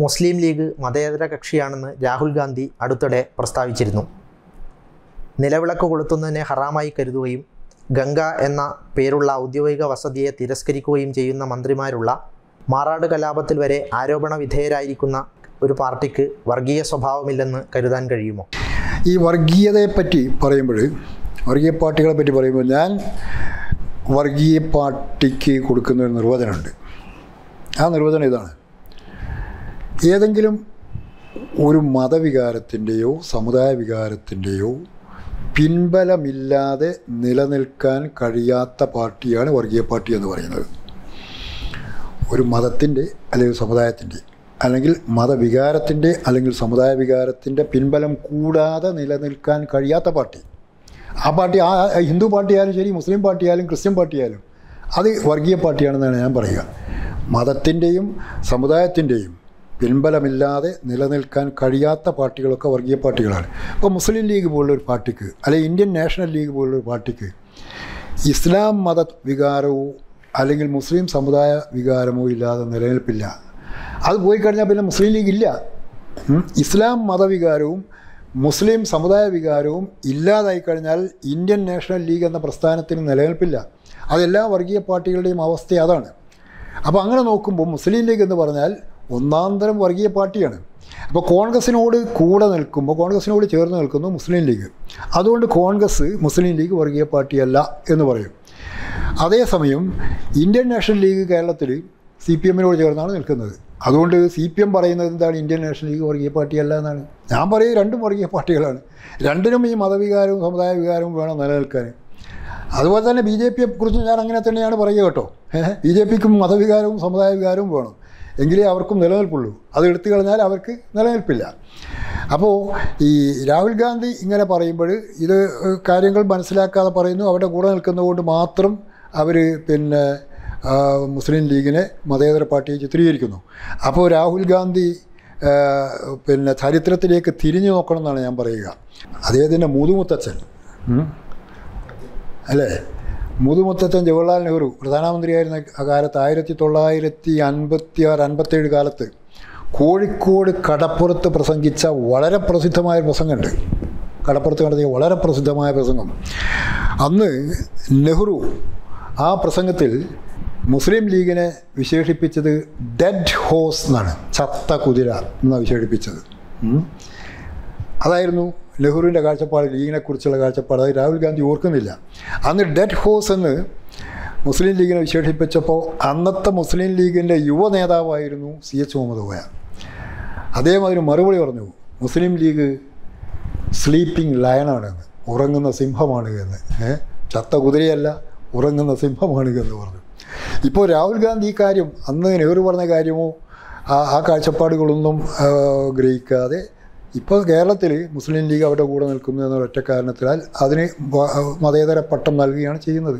മുസ്ലിം league മതേതര കക്ഷിയാണെന്ന് രാഹുൽ ഗാന്ധി അടുത്തിടെ പ്രസ്താവിച്ചിരുന്നു നിലവിളക്ക് കൊളുത്തുന്നതിനെ ഹറാമായി കരുതുകയും ഗംഗ എന്ന പേരുള്ള ഔദ്യോഗിക വസതിയെ തിരസ്കരിക്കുകയും ചെയ്യുന്ന മന്ത്രിമാരുള്ള മാറാട് കലാപത്തിൽ വരെ ആരോപണ വിധേയരായിരിക്കുന്ന ഒരു പാർട്ടിക്ക് വർഗീയ സ്വഭാവമില്ലെന്ന് കരുതാൻ കഴിയുമോ ഈ വർഗീയതയെപ്പറ്റി പറയുമ്പോൾ വർഗീയ പാർട്ടികളെ പറ്റി പറയുമ്പോൾ ഞാൻ വർഗീയ പാർട്ടിക്ക് കൊടുക്കുന്ന ഒരു നിർവചനമുണ്ട് ആ നിർവചനം ഇതാണ് ഏതെങ്കിലും ഒരു മതവികാരത്തിൻ്റെയോ സമുദായ വികാരത്തിൻ്റെയോ പിൻബലമില്ലാതെ നിലനിൽക്കാൻ കഴിയാത്ത പാർട്ടിയാണ് വർഗീയ പാർട്ടി എന്ന് പറയുന്നത് ഒരു മതത്തിൻ്റെ അല്ലെങ്കിൽ സമുദായത്തിൻ്റെ അല്ലെങ്കിൽ മതവികാരത്തിൻ്റെ അല്ലെങ്കിൽ സമുദായ വികാരത്തിൻ്റെ പിൻബലം കൂടാതെ നിലനിൽക്കാൻ കഴിയാത്ത പാർട്ടി ആ പാർട്ടി ആ ആ ഹിന്ദു പാർട്ടിയായാലും ശരി മുസ്ലിം പാർട്ടിയായാലും ക്രിസ്ത്യൻ പാർട്ടിയായാലും അത് വർഗീയ പാർട്ടിയാണെന്നാണ് ഞാൻ പറയുക മതത്തിൻ്റെയും സമുദായത്തിൻ്റെയും പിൻബലമില്ലാതെ നിലനിൽക്കാൻ കഴിയാത്ത പാർട്ടികളൊക്കെ വർഗീയ പാർട്ടികളാണ് ഇപ്പോൾ മുസ്ലിം ലീഗ് പോലുള്ള ഒരു പാർട്ടിക്ക് അല്ലെങ്കിൽ ഇന്ത്യൻ നാഷണൽ ലീഗ് പോലുള്ള ഒരു പാർട്ടിക്ക് ഇസ്ലാം മത വികാരമോ അല്ലെങ്കിൽ മുസ്ലിം സമുദായ വികാരമോ ഇല്ലാതെ നിലനിൽപ്പില്ല അത് പോയി കഴിഞ്ഞാൽ പിന്നെ മുസ്ലിം ലീഗ് ഇല്ല ഉം. ഇസ്ലാം മതവികാരവും മുസ്ലിം സമുദായ വികാരവും ഇല്ലാതായി കഴിഞ്ഞാൽ ഇന്ത്യൻ നാഷണൽ ലീഗ് എന്ന പ്രസ്ഥാനത്തിന് നിലനിൽപ്പില്ല അതെല്ലാ വർഗീയ പാർട്ടികളുടെയും അവസ്ഥ അതാണ് അപ്പോൾ അങ്ങനെ നോക്കുമ്പോൾ മുസ്ലിം ലീഗ് എന്ന് പറഞ്ഞാൽ ഒന്നാന്തരം വർഗീയ പാർട്ടിയാണ് അപ്പോൾ കോൺഗ്രസിനോട് കൂടെ നിൽക്കുമ്പോൾ കോൺഗ്രസിനോട് ചേർന്ന് നിൽക്കുന്നു മുസ്ലിം ലീഗ് അതുകൊണ്ട് കോൺഗ്രസ് മുസ്ലിം ലീഗ് വർഗീയ പാർട്ടിയല്ല എന്ന് പറയും അതേസമയം ഇന്ത്യൻ നാഷണൽ ലീഗ് കേരളത്തിൽ സി പി എമ്മിനോട് ചേർന്നാണ് നിൽക്കുന്നത് അതുകൊണ്ട് സി പി എം പറയുന്നത് എന്താണ് ഇന്ത്യൻ നാഷണൽ ലീഗ് വർഗീയ പാർട്ടിയല്ല എന്നാണ് ഞാൻ പറയും രണ്ടും വർഗീയ പാർട്ടികളാണ് രണ്ടിനും ഈ മതവികാരവും സമുദായ വികാരവും വേണം നിലനിൽക്കാൻ അതുപോലെ തന്നെ ബി ജെ പിയെ കുറിച്ച് ഞാൻ അങ്ങനെ തന്നെയാണ് പറയുക കേട്ടോ ബി ജെ പിക്കും മതവികാരവും സമുദായ വികാരവും വേണം എങ്കിലേ അവർക്കും നിലനിൽപ്പുള്ളൂ അത് എടുത്തു കളഞ്ഞാൽ അവർക്ക് നിലനിൽപ്പില്ല അപ്പോൾ ഈ രാഹുൽ ഗാന്ധി ഇങ്ങനെ പറയുമ്പോൾ ഇത് കാര്യങ്ങൾ മനസ്സിലാക്കാതെ പറയുന്നു അവരുടെ കൂടെ നിൽക്കുന്നതുകൊണ്ട് മാത്രം അവർ പിന്നെ ആ, മുസ്ലിം ലീഗിനെ മതേതര പാർട്ടിയെ ചിത്രീകരിക്കുന്നു അപ്പോൾ രാഹുൽ ഗാന്ധി ആ, പിന്നെ ചരിത്രത്തിലേക്ക് തിരിഞ്ഞു നോക്കണം എന്നാണ് ഞാൻ പറയുക അദ്ദേഹത്തിൻ്റെ മുതുമുത്തച്ഛൻ ഉം. അല്ലേ മുതുമുത്തച്ഛൻ ജവഹർലാൽ നെഹ്റു പ്രധാനമന്ത്രിയായിരുന്ന ആ കാലത്ത് ആയിരത്തി തൊള്ളായിരത്തി അൻപത്തി ആറ് അൻപത്തേഴ് കാലത്ത് കോഴിക്കോട് കടപ്പുറത്ത് പ്രസംഗിച്ച വളരെ പ്രസിദ്ധമായ ഒരു പ്രസംഗമുണ്ട് കടപ്പുറത്ത് നടത്തിയ വളരെ പ്രസിദ്ധമായ പ്രസംഗം അന്ന് നെഹ്റു ആ പ്രസംഗത്തിൽ മുസ്ലിം ലീഗിനെ വിശേഷിപ്പിച്ചത് ഡെഡ് ഹോസ് എന്നാണ് ചത്ത കുതിര എന്നാണ് വിശേഷിപ്പിച്ചത് ഉം. അതായിരുന്നു നെഹ്റുവിൻ്റെ കാഴ്ചപ്പാട് ലീഗിനെക്കുറിച്ചുള്ള കാഴ്ചപ്പാട് അത് രാഹുൽ ഗാന്ധി ഓർക്കുന്നില്ല അന്ന് ഡെഡ് ഹോസ് എന്ന് മുസ്ലിം ലീഗിനെ വിശേഷിപ്പിച്ചപ്പോൾ അന്നത്തെ മുസ്ലിം ലീഗിൻ്റെ യുവ നേതാവായിരുന്നു സി എച്ച് മുഹമ്മദ് കോയ അദ്ദേഹം അതിന് മറുപടി പറഞ്ഞു മുസ്ലിം ലീഗ് സ്ലീപ്പിംഗ് ലയണാണ് എന്ന് ഉറങ്ങുന്ന സിംഹമാണ് എന്ന് ഏ? ചത്ത കുതിരയല്ല ഉറങ്ങുന്ന സിംഹമാണ് എന്ന് പറഞ്ഞു ഇപ്പോൾ രാഹുൽ ഗാന്ധി ഈ കാര്യം അന്ന് നെഹ്റു പറഞ്ഞ കാര്യമോ ആ ആ കാഴ്ചപ്പാടുകളൊന്നും ആ, ഗ്രഹിക്കാതെ ഇപ്പോൾ കേരളത്തിൽ മുസ്ലിം ലീഗ് അവരുടെ കൂടെ നിൽക്കുന്നു എന്ന ഒറ്റ കാരണത്തിനാൽ അതിന് വ- മതേതര പട്ടം നൽകുകയാണ് ചെയ്യുന്നത്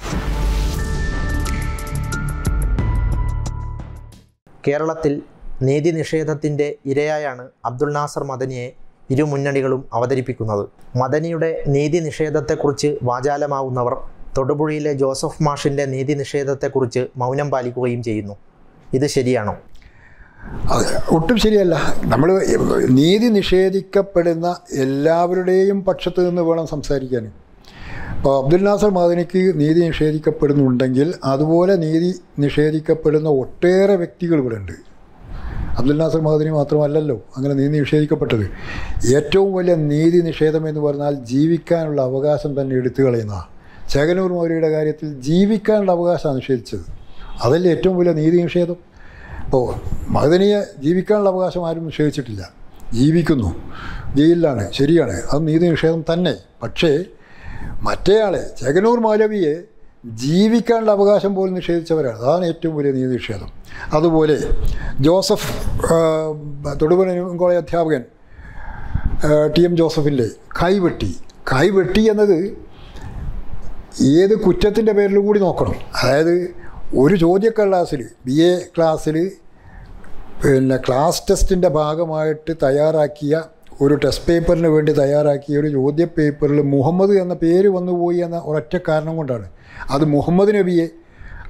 കേരളത്തിൽ നീതി നിഷേധത്തിൻ്റെ ഇരയായാണ് അബ്ദുൾ നാസർ മദനിയെ ഇരു മുന്നണികളും അവതരിപ്പിക്കുന്നത് മദനിയുടെ നീതി നിഷേധത്തെക്കുറിച്ച് വാചാലമാവുന്നവർ തൊടുപുഴയിലെ ജോസഫ് മാഷിൻ്റെ നീതി നിഷേധത്തെക്കുറിച്ച് മൗനം പാലിക്കുകയും ചെയ്യുന്നു ഇത് ശരിയാണോ അത് ഒട്ടും ശരിയല്ല നമ്മൾ നീതി നിഷേധിക്കപ്പെടുന്ന എല്ലാവരുടെയും പക്ഷത്ത് നിന്ന് വേണം സംസാരിക്കാൻ ഇപ്പോൾ അബ്ദുൽ നാസർ മദനിക്ക് നീതി നിഷേധിക്കപ്പെടുന്നുണ്ടെങ്കിൽ അതുപോലെ നീതി നിഷേധിക്കപ്പെടുന്ന ഒട്ടേറെ വ്യക്തികൾ ഇവിടെ ഉണ്ട് അബ്ദുൽ നാസർ മദനി മാത്രമല്ലല്ലോ അങ്ങനെ നീതി നിഷേധിക്കപ്പെട്ടത് ഏറ്റവും വലിയ നീതി നിഷേധം എന്ന് പറഞ്ഞാൽ ജീവിക്കാനുള്ള അവകാശം തന്നെ എടുത്തു കളയുന്നതാണ് ചേകനൂർ മൗര്യയുടെ കാര്യത്തിൽ ജീവിക്കാനുള്ള അവകാശമാണ് നിഷേധിച്ചത് അതല്ലേ ഏറ്റവും വലിയ നീതി നിഷേധം ഇപ്പോൾ മദനിയെ ജീവിക്കാനുള്ള അവകാശം ആരും നിഷേധിച്ചിട്ടില്ല ജീവിക്കുന്നു ജയിലിലാണ് ശരിയാണ് അത് നീതി നിഷേധം തന്നെ പക്ഷേ മറ്റേയാളെ ചേകനൂർ മൗലവിയെ ജീവിക്കാനുള്ള അവകാശം പോലും നിഷേധിച്ചവരാണ് അതാണ് ഏറ്റവും വലിയ നീതി നിഷേധം അതുപോലെ ജോസഫ് ആ, തൊടുപുഴ കോളേജ് അധ്യാപകൻ ആ, ടി എം ജോസഫിൻ്റെ കൈവെട്ടി കൈവെട്ടി എന്നത് ഏത് കുറ്റത്തിൻ്റെ പേരിൽ കൂടി നോക്കണം അതായത് ഒരു ചോദ്യ ക്ലാസ്സിൽ ബി എ ക്ലാസ്സിൽ പിന്നെ ക്ലാസ് ടെസ്റ്റിൻ്റെ ഭാഗമായിട്ട് തയ്യാറാക്കിയ ഒരു ടെസ്റ്റ് പേപ്പറിന് വേണ്ടി തയ്യാറാക്കിയ ഒരു ചോദ്യ പേപ്പറിൽ മുഹമ്മദ് എന്ന പേര് വന്നുപോയി എന്ന ഒരൊറ്റ കാരണം കൊണ്ടാണ് അത് മുഹമ്മദ് നബിയെ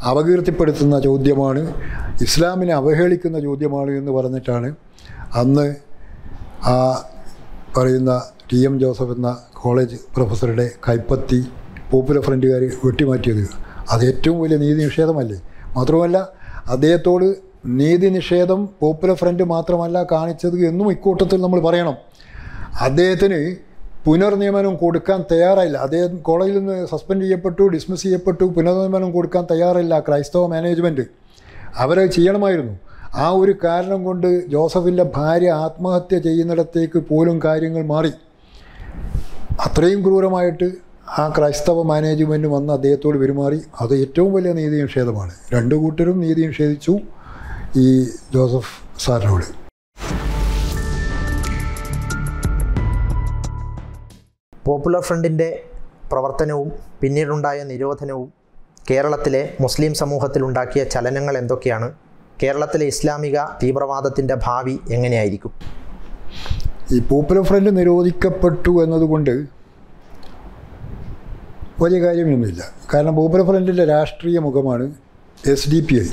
അപകീർത്തിപ്പെടുത്തുന്ന ചോദ്യമാണ് ഇസ്ലാമിനെ അവഹേളിക്കുന്ന ചോദ്യമാണ് എന്ന് പറഞ്ഞിട്ടാണ് അന്ന് ആ പറയുന്ന ടി എം ജോസഫ് എന്ന കോളേജ് പ്രൊഫസറുടെ കൈപ്പത്തി പോപ്പുലർ ഫ്രണ്ടുകാർ വെട്ടിമാറ്റിയത് അത് ഏറ്റവും വലിയ നീതി നിഷേധമല്ലേ മാത്രമല്ല അദ്ദേഹത്തോട് നീതി നിഷേധം പോപ്പുലർ ഫ്രണ്ട് മാത്രമല്ല കാണിച്ചത് എന്നും ഇക്കൂട്ടത്തിൽ നമ്മൾ പറയണം അദ്ദേഹത്തിന് പുനർനിയമനം കൊടുക്കാൻ തയ്യാറായില്ല അദ്ദേഹം കോളേജിൽ നിന്ന് സസ്പെൻഡ് ചെയ്യപ്പെട്ടു ഡിസ്മിസ് ചെയ്യപ്പെട്ടു പുനർനിയമനം കൊടുക്കാൻ തയ്യാറില്ല ക്രൈസ്തവ മാനേജ്മെൻറ്റ് അവരത് ചെയ്യണമായിരുന്നു ആ ഒരു കാരണം കൊണ്ട് ജോസഫിൻ്റെ ഭാര്യ ആത്മഹത്യ ചെയ്യുന്നിടത്തേക്ക് പോലും കാര്യങ്ങൾ മാറി അത്രയും ക്രൂരമായിട്ട് ആ ക്രൈസ്തവ മാനേജ്മെൻറ്റ് വന്ന് അദ്ദേഹത്തോട് പെരുമാറി അത് ഏറ്റവും വലിയ നീതി നിഷേധമാണ് രണ്ടു കൂട്ടരും നീതി നിഷേധിച്ചു ഈ ജോസഫ് സാറിനോട് പോപ്പുലർ ഫ്രണ്ടിൻ്റെ പ്രവർത്തനവും പിന്നീടുണ്ടായ നിരോധനവും കേരളത്തിലെ മുസ്ലിം സമൂഹത്തിലുണ്ടാക്കിയ ചലനങ്ങൾ എന്തൊക്കെയാണ് കേരളത്തിലെ ഇസ്ലാമിക തീവ്രവാദത്തിൻ്റെ ഭാവി എങ്ങനെയായിരിക്കും ഈ പോപ്പുലർ ഫ്രണ്ട് നിരോധിക്കപ്പെട്ടു എന്നതുകൊണ്ട് വലിയ കാര്യമൊന്നുമില്ല കാരണം പോപ്പുലർ ഫ്രണ്ടിൻ്റെ രാഷ്ട്രീയ മുഖമാണ് എസ് ഡി പി ഐ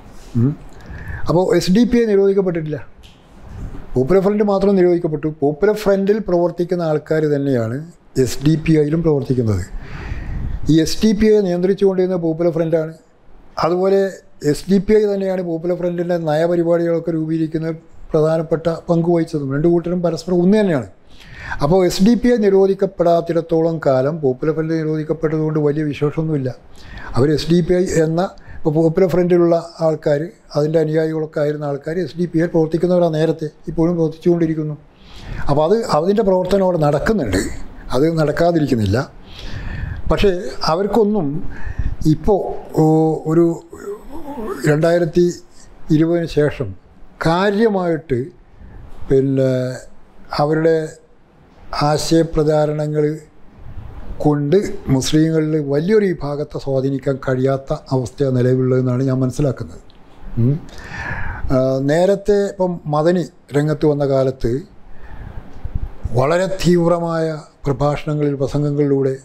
അപ്പോൾ എസ് ഡി പി ഐ നിരോധിക്കപ്പെട്ടിട്ടില്ല പോപ്പുലർ ഫ്രണ്ട് മാത്രം നിരോധിക്കപ്പെട്ടു പോപ്പുലർ ഫ്രണ്ടിൽ പ്രവർത്തിക്കുന്ന ആൾക്കാർ തന്നെയാണ് എസ് ഡി പി ഐയിലും പ്രവർത്തിക്കുന്നത് ഈ എസ് ഡി പി ഐ നിയന്ത്രിച്ചുകൊണ്ടിരുന്ന പോപ്പുലർ ഫ്രണ്ടാണ് അതുപോലെ എസ് ഡി പി ഐ തന്നെയാണ് പോപ്പുലർ ഫ്രണ്ടിൻ്റെ നയപരിപാടികളൊക്കെ രൂപീകരിക്കുന്ന പ്രധാനപ്പെട്ട പങ്ക് വഹിച്ചതും രണ്ടു കൂട്ടരും പരസ്പരം ഒന്ന് തന്നെയാണ് അപ്പോൾ എസ് ഡി പി ഐ നിരോധിക്കപ്പെടാത്തിടത്തോളം കാലം പോപ്പുലർ ഫ്രണ്ട് നിരോധിക്കപ്പെട്ടതുകൊണ്ട് വലിയ വിശേഷമൊന്നുമില്ല അവർ എസ് ഡി പി ഐ എന്ന ഇപ്പോൾ പോപ്പുലർ ഫ്രണ്ടിലുള്ള ആൾക്കാർ അതിൻ്റെ അനുയായികളൊക്കെ ആയിരുന്ന ആൾക്കാർ എസ് ഡി പി ഐ പ്രവർത്തിക്കുന്നവരാണ് നേരത്തെ ഇപ്പോഴും പ്രവർത്തിച്ചുകൊണ്ടിരിക്കുന്നു അപ്പോൾ അത് അതിൻ്റെ പ്രവർത്തനം അവിടെ നടക്കുന്നുണ്ട് അത് നടക്കാതിരിക്കുന്നില്ല പക്ഷേ അവർക്കൊന്നും ഇപ്പോൾ ഒരു രണ്ടായിരത്തി ഇരുപതിന് ശേഷം കാര്യമായിട്ട് പിന്നെ അവരുടെ ആശയപ്രചാരണങ്ങൾ കൊണ്ട് മുസ്ലിങ്ങളിൽ വലിയൊരു വിഭാഗത്തെ സ്വാധീനിക്കാൻ കഴിയാത്ത അവസ്ഥ നിലവിലുള്ളതെന്നാണ് ഞാൻ മനസ്സിലാക്കുന്നത് ഉം. ആ, നേരത്തെ ഇപ്പം മദനി രംഗത്ത് വന്ന കാലത്ത് വളരെ തീവ്രമായ പ്രഭാഷണങ്ങളിൽ പ്രസംഗങ്ങളിലൂടെ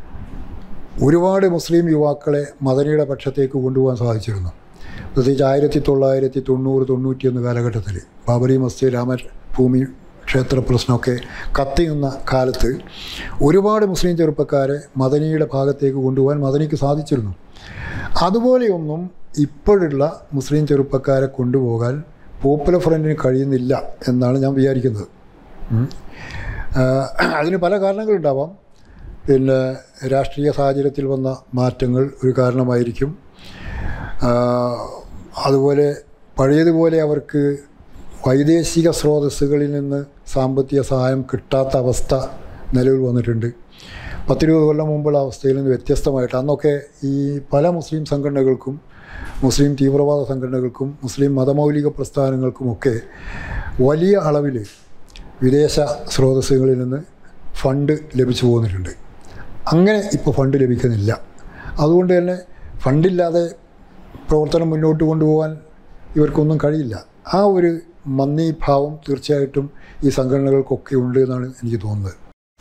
ഒരുപാട് മുസ്ലിം യുവാക്കളെ മദനിയുടെ പക്ഷത്തേക്ക് കൊണ്ടുപോകാൻ സാധിച്ചിരുന്നു പ്രത്യേകിച്ച് ആയിരത്തി തൊള്ളായിരത്തി തൊണ്ണൂറ് തൊണ്ണൂറ്റിയൊന്ന് കാലഘട്ടത്തിൽ ബാബറി മസ്ജിദ് രാമഭൂമി ക്ഷേത്ര പ്രശ്നമൊക്കെ കത്തി നിന്ന കാലത്ത് ഒരുപാട് മുസ്ലിം ചെറുപ്പക്കാരെ മദനിയുടെ ഭാഗത്തേക്ക് കൊണ്ടുപോകാൻ മദനിക്ക് സാധിച്ചിരുന്നു അതുപോലെയൊന്നും ഇപ്പോഴുള്ള മുസ്ലിം ചെറുപ്പക്കാരെ കൊണ്ടുപോകാൻ പോപ്പുലർ ഫ്രണ്ടിന് കഴിയുന്നില്ല എന്നാണ് ഞാൻ വിചാരിക്കുന്നത് ഉം. ആ, അതിന് പല കാരണങ്ങളുണ്ടാവാം പിന്നെ രാഷ്ട്രീയ സാഹചര്യത്തിൽ വന്ന മാറ്റങ്ങൾ ഒരു കാരണമായിരിക്കും ആ, അതുപോലെ പഴയതുപോലെ അവർക്ക് വൈദേശിക സ്രോതസ്സുകളിൽ നിന്ന് സാമ്പത്തിക സഹായം കിട്ടാത്ത അവസ്ഥ നിലവിൽ വന്നിട്ടുണ്ട് പത്തിരുപത് കൊല്ലം മുമ്പുള്ള അവസ്ഥയിൽ നിന്ന് വ്യത്യസ്തമായിട്ട് അന്നൊക്കെ ഈ പല മുസ്ലിം സംഘടനകൾക്കും മുസ്ലിം തീവ്രവാദ സംഘടനകൾക്കും മുസ്ലിം മതമൗലിക പ്രസ്ഥാനങ്ങൾക്കുമൊക്കെ വലിയ അളവിൽ വിദേശ സ്രോതസ്സുകളിൽ നിന്ന് ഫണ്ട് ലഭിച്ചു പോകുന്നിട്ടുണ്ട് അങ്ങനെ ഇപ്പോൾ ഫണ്ട് ലഭിക്കുന്നില്ല അതുകൊണ്ട് തന്നെ ഫണ്ടില്ലാതെ പ്രവർത്തനം മുന്നോട്ട് കൊണ്ടുപോകാൻ ഇവർക്കൊന്നും കഴിയില്ല ആ ഒരു മന്ദീഭാവം തീർച്ചയായിട്ടും ഈ സംഘടനകൾക്കൊക്കെ ഉണ്ട് എന്നാണ് എനിക്ക് തോന്നുന്നത്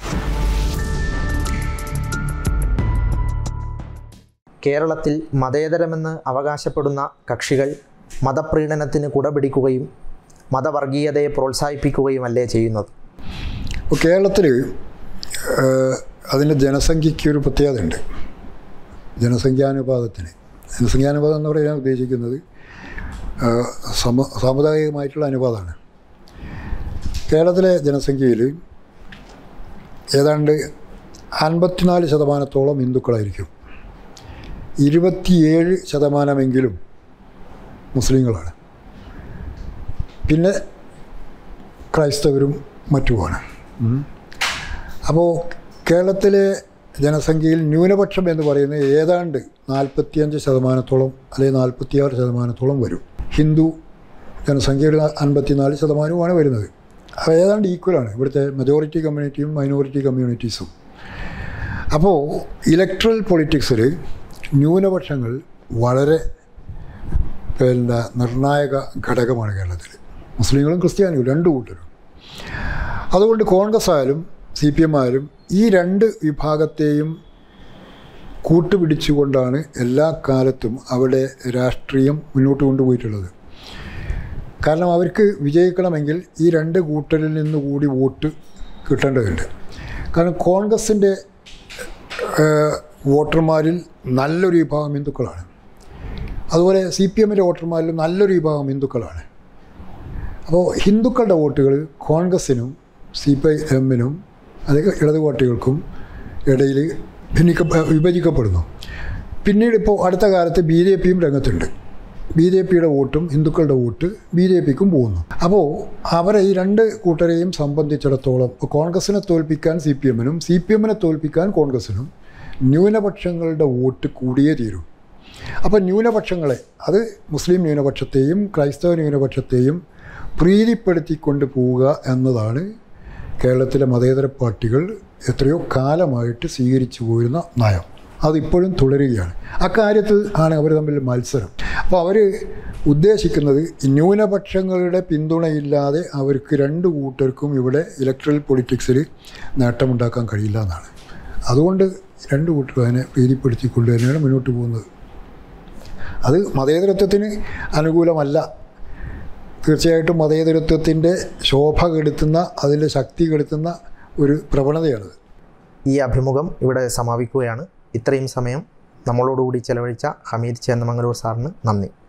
കേരളത്തിൽ മതേതരമെന്ന് അവകാശപ്പെടുന്ന കക്ഷികൾ മതപ്രീണനത്തിന് കുടപിടിക്കുകയും മതവർഗീയതയെ പ്രോത്സാഹിപ്പിക്കുകയുമല്ലേ ചെയ്യുന്നത് ഇപ്പോൾ കേരളത്തിൽ അതിൻ്റെ ജനസംഖ്യയ്ക്ക് ഒരു പ്രത്യേകതയുണ്ട് ജനസംഖ്യാനുപാതത്തിന് ജനസംഖ്യാനുപാതം എന്ന് പറയാൻ ഉദ്ദേശിക്കുന്നത് ആ, സമ സാമുദായികമായിട്ടുള്ള അനുപാതമാണ് കേരളത്തിലെ ജനസംഖ്യയിൽ ഏതാണ്ട് അൻപത്തിനാല് ശതമാനത്തോളം ഹിന്ദുക്കളായിരിക്കും ഇരുപത്തിയേഴ് ശതമാനമെങ്കിലും മുസ്ലിങ്ങളാണ് പിന്നെ ക്രൈസ്തവരും മറ്റുമാണ് ഉം. അപ്പോൾ കേരളത്തിലെ ജനസംഖ്യയിൽ ന്യൂനപക്ഷം എന്ന് പറയുന്നത് ഏതാണ്ട് നാൽപ്പത്തിയഞ്ച് ശതമാനത്തോളം അല്ലെങ്കിൽ നാൽപ്പത്തിയാറ് ശതമാനത്തോളം വരും ഹിന്ദു ജനസംഖ്യയുടെ അൻപത്തിനാല് ശതമാനവുമാണ് വരുന്നത് അത് ഏതാണ്ട് ഈക്വലാണ് ഇവിടുത്തെ മെജോറിറ്റി കമ്മ്യൂണിറ്റിയും മൈനോറിറ്റി കമ്മ്യൂണിറ്റീസും അപ്പോൾ ഇലക്ട്രൽ പൊളിറ്റിക്സിൽ ന്യൂനപക്ഷങ്ങൾ വളരെ പിന്നെ നിർണായക ഘടകമാണ് കേരളത്തിൽ മുസ്ലിങ്ങളും ക്രിസ്ത്യാനികളും രണ്ടു കൂട്ടരും അതുകൊണ്ട് കോൺഗ്രസ് ആയാലും സി പി എം ആയാലും ഈ രണ്ട് വിഭാഗത്തെയും കൂട്ടുപിടിച്ചുകൊണ്ടാണ് എല്ലാ കാലത്തും അവിടെ രാഷ്ട്രീയം മുന്നോട്ട് കൊണ്ടുപോയിട്ടുള്ളത് കാരണം അവർക്ക് വിജയിക്കണമെങ്കിൽ ഈ രണ്ട് കൂട്ടരിൽ നിന്ന് കൂടി വോട്ട് കിട്ടേണ്ടതുണ്ട് കാരണം കോൺഗ്രസിൻ്റെ ഏഹ്, വോട്ടർമാരിൽ നല്ലൊരു വിഭാഗം ഹിന്ദുക്കളാണ് അതുപോലെ സി പി എമ്മിൻ്റെ വോട്ടർമാരിൽ നല്ലൊരു വിഭാഗം ഹിന്ദുക്കളാണ് അപ്പോൾ ഹിന്ദുക്കളുടെ വോട്ടുകൾ കോൺഗ്രസിനും സി പി എമ്മിനും അല്ലെങ്കിൽ ഇടത് പാർട്ടികൾക്കും ഇടയിൽ ഭിന്നിക്ക വിഭജിക്കപ്പെടുന്നു പിന്നീട് ഇപ്പോൾ അടുത്ത കാലത്ത് ബി ജെ പിയും രംഗത്തുണ്ട് ബി ജെ പിയുടെ വോട്ടും ഹിന്ദുക്കളുടെ വോട്ട് ബി ജെ പിക്കും പോകുന്നു അപ്പോൾ അവരെ ഈ രണ്ട് കൂട്ടരെയും സംബന്ധിച്ചിടത്തോളം ഇപ്പോൾ കോൺഗ്രസിനെ തോൽപ്പിക്കാൻ സി പി എമ്മിനും സി പി എമ്മിനെ തോൽപ്പിക്കാൻ കോൺഗ്രസിനും ന്യൂനപക്ഷങ്ങളുടെ വോട്ട് കൂടിയേ തീരൂ അപ്പോൾ ന്യൂനപക്ഷങ്ങളെ അത് മുസ്ലിം ന്യൂനപക്ഷത്തെയും ക്രൈസ്തവ ന്യൂനപക്ഷത്തെയും പ്രീതിപ്പെടുത്തിക്കൊണ്ട് പോവുക എന്നതാണ് കേരളത്തിലെ മതേതര പാർട്ടികൾ എത്രയോ കാലമായിട്ട് സ്വീകരിച്ചു പോരുന്ന നയം അതിപ്പോഴും തുടരുകയാണ് അക്കാര്യത്തിൽ ആണ് അവർ തമ്മിൽ മത്സരം അപ്പോൾ അവർ ഉദ്ദേശിക്കുന്നത് ഈ ന്യൂനപക്ഷങ്ങളുടെ പിന്തുണയില്ലാതെ അവർക്ക് രണ്ട് കൂട്ടർക്കും ഇവിടെ ഇലക്ട്രൽ പൊളിറ്റിക്സിൽ നേട്ടമുണ്ടാക്കാൻ കഴിയില്ല എന്നാണ് അതുകൊണ്ട് രണ്ട് കൂട്ടരും അതിനെ പ്രീതിപ്പെടുത്തിക്കൊണ്ട് തന്നെയാണ് മുന്നോട്ട് പോകുന്നത് അത് മതേതരത്വത്തിന് അനുകൂലമല്ല തീർച്ചയായിട്ടും മതേതരത്വത്തിൻ്റെ ശോഭ കെടുത്തുന്ന അതിൻ്റെ ശക്തി കെടുത്തുന്ന ഒരു പ്രവണതയാണത് ഈ അഭിമുഖം ഇവിടെ സമാപിക്കുകയാണ് ഇത്രയും സമയം നമ്മളോടുകൂടി ചെലവഴിച്ച ഹമീദ് ചേന്നമംഗലൂർ സാറിന് നന്ദി